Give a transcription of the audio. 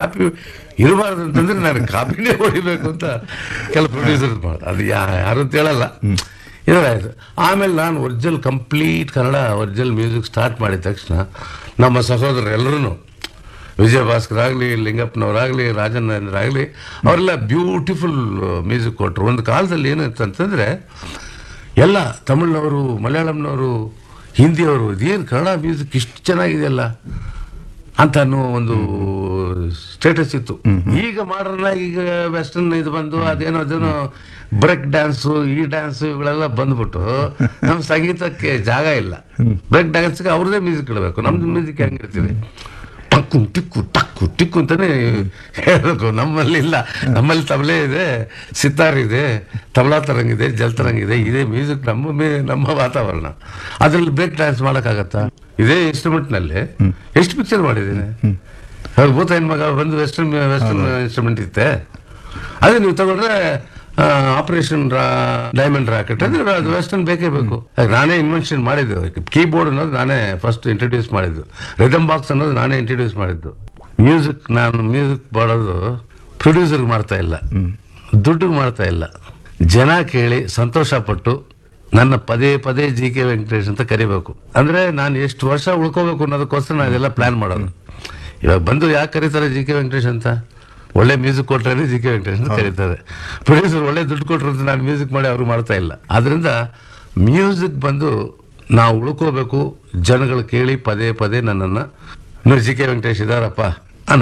copy ಇರಬಾರ್ದು ಅಂತಂದ್ರೆ ನಾನು ಕಾಪಿನೇ ಹೊಡಿಬೇಕು ಅಂತ ಕೆಲವು ಪ್ರೊಡ್ಯೂಸರ್ ಮಾಡೋದು ಅದು ಯಾ- ಯಾರು ಅಂತ ಹೇಳಲ್ಲ ಇದಾಯ್ತು ಆಮೇಲೆ ನಾನು original complete Kannada original music start ಮಾಡಿದ ತಕ್ಷಣ ನಮ್ಮ ಸಹೋದರರು ಎಲ್ಲರೂ ವಿಜಯ ಭಾಸ್ಕರ್ ಆಗಲಿ ಲಿಂಗಪ್ಪನವರಾಗಲಿ ರಾಜನೇಂದ್ರ ಅವರೆಲ್ಲ ಬ್ಯೂಟಿಫುಲ್ ಮ್ಯೂಸಿಕ್ ಕೊಟ್ಟರು ಒಂದು ಕಾಲದಲ್ಲಿ ಏನಿತ್ತು ಅಂತಂದರೆ ಎಲ್ಲ ತಮಿಳ್ನವರು ಮಲಯಾಳಂನವರು ಹಿಂದಿಯವರು ಇದೇನು ಕನ್ನಡ ಮ್ಯೂಸಿಕ್ ಇಷ್ಟು ಚೆನ್ನಾಗಿದೆಯಲ್ಲ ಅಂತ ಅನ್ನೋ ಒಂದು ಸ್ಟೇಟಸ್ ಇತ್ತು ಈಗ ಮಾಡರ್ನ್ ಆಗಿ ಈಗ ವೆಸ್ಟರ್ನ್ ಇದು ಬಂದು ಅದೇನೋ ಅದೇನೋ ಬ್ರೇಕ್ ಡ್ಯಾನ್ಸು ಈ ಡ್ಯಾನ್ಸು ಇವುಗಳೆಲ್ಲ ಬಂದ್ಬಿಟ್ಟು ನಮ್ಮ ಸಂಗೀತಕ್ಕೆ ಜಾಗ ಇಲ್ಲ ಬ್ರೇಕ್ ಡ್ಯಾನ್ಸ್ಗೆ ಅವ್ರದೇ ಮ್ಯೂಸಿಕ್ ಇಡಬೇಕು ನಮ್ದು ಮ್ಯೂಸಿಕ್ ಹೆಂಗಿರ್ತೀವಿ ಟಕ್ಕು ಟಿಕ್ಕು ಟಕ್ಕು ಟಿಕ್ಕು ಅಂತಾನೆ ಹೇಳಬೇಕು ನಮ್ಮಲ್ಲಿ ಇಲ್ಲ ನಮ್ಮಲ್ಲಿ ತಬಲೆ ಇದೆ ಸಿತಾರ್ ಇದೆ ತಬಲಾ ತರಂಗಿದೆ ಜಲ್ ತರಂಗಿದೆ ಇದೇ ಮ್ಯೂಸಿಕ್ ನಮ್ಮ ಮೇ- ನಮ್ಮ ವಾತಾವರಣ ಅದ್ರಲ್ಲಿ ಬ್ರೇಕ್ ಡ್ಯಾನ್ಸ್ ಮಾಡೋಕ್ಕಾಗತ್ತಾ ಇದೇ ಇನ್ಸ್ಟ್ರೂಮೆಂಟ್ನಲ್ಲಿ ಎಷ್ಟು ಪಿಕ್ಚರ್ ಮಾಡಿದ್ದೀನಿ ಅವ್ರ ಭೂತ ಹೆಣ್ಮಗ ಬಂದು ವೆಸ್ಟರ್ನ್ ವೆಸ್ಟರ್ನ್ ಇನ್ಸ್ಟ್ರೂಮೆಂಟ್ ಇತ್ತೆ ಅದೇ ನೀವು ತಗೊಂಡ್ರೆ ಆಪರೇಷನ್ ಡೈಮಂಡ್ ರಾಕೆಟ್ ಅಂದ್ರೆ ಅದು ವೆಸ್ಟರ್ನ್ ಬೇಕೇ ಬೇಕು ಯಾಕೆ ನಾನೇ ಇನ್ವೆನ್ಷನ್ ಮಾಡಿದ್ದು ಕೀಬೋರ್ಡ್ ಅನ್ನೋದು ನಾನೇ ಫಸ್ಟ್ ಇಂಟ್ರೊಡ್ಯೂಸ್ ಮಾಡಿದ್ದು ರಿದಮ್ ಬಾಕ್ಸ್ ಅನ್ನೋದು ನಾನೇ ಇಂಟ್ರೊಡ್ಯೂಸ್ ಮಾಡಿದ್ದು ಮ್ಯೂಸಿಕ್ ನಾನು ಮ್ಯೂಸಿಕ್ ಮಾಡೋದು ಪ್ರೊಡ್ಯೂಸರ್ ಮಾಡ್ತಾ ಇಲ್ಲ ದುಡ್ಡಿಗೆ ಮಾಡ್ತಾ ಇಲ್ಲ ಜನ ಕೇಳಿ ಸಂತೋಷ ಪಟ್ಟು ನನ್ನ ಪದೇ ಪದೇ ಜಿ ಕೆ ವೆಂಕಟೇಶ್ ಅಂತ ಕರಿಬೇಕು ಅಂದ್ರೆ ನಾನು ಎಷ್ಟು ವರ್ಷ ಉಳ್ಕೋಬೇಕು ಅನ್ನೋದಕ್ಕೋಸ್ಕರ ನಾನು ಇದೆಲ್ಲ ಪ್ಲಾನ್ ಮಾಡೋದು ಇವಾಗ ಬಂದು ಯಾಕೆ ಕರೀತಾರೆ ಜಿ ಕೆ ವೆಂಕಟೇಶ್ ಅಂತ ಒಳ್ಳೆ ಮ್ಯೂಸಿಕ್ ಕೊಟ್ರೆ ಜಿ ಕೆ ವೆಂಕಟೇಶ್ ಅಂತ ಕರೀತಾರೆ ಪ್ರೊಡ್ಯೂಸರ್ ಒಳ್ಳೆ ದುಡ್ಡು ಕೊಟ್ಟರು ಅಂತ ನಾನು ಮ್ಯೂಸಿಕ್ ಮಾಡಿ ಅವರು ಮಾಡ್ತಾ ಇಲ್ಲ ಆದ್ರಿಂದ ಮ್ಯೂಸಿಕ್ ಬಂದು ನಾವು ಉಳ್ಕೋಬೇಕು ಜನಗಳು ಕೇಳಿ ಪದೇ ಪದೇ ನನ್ನನ್ನು ನೋಡಿ ಜಿ ಕೆ ವೆಂಕಟೇಶ್ ಇದಾರಪ್ಪ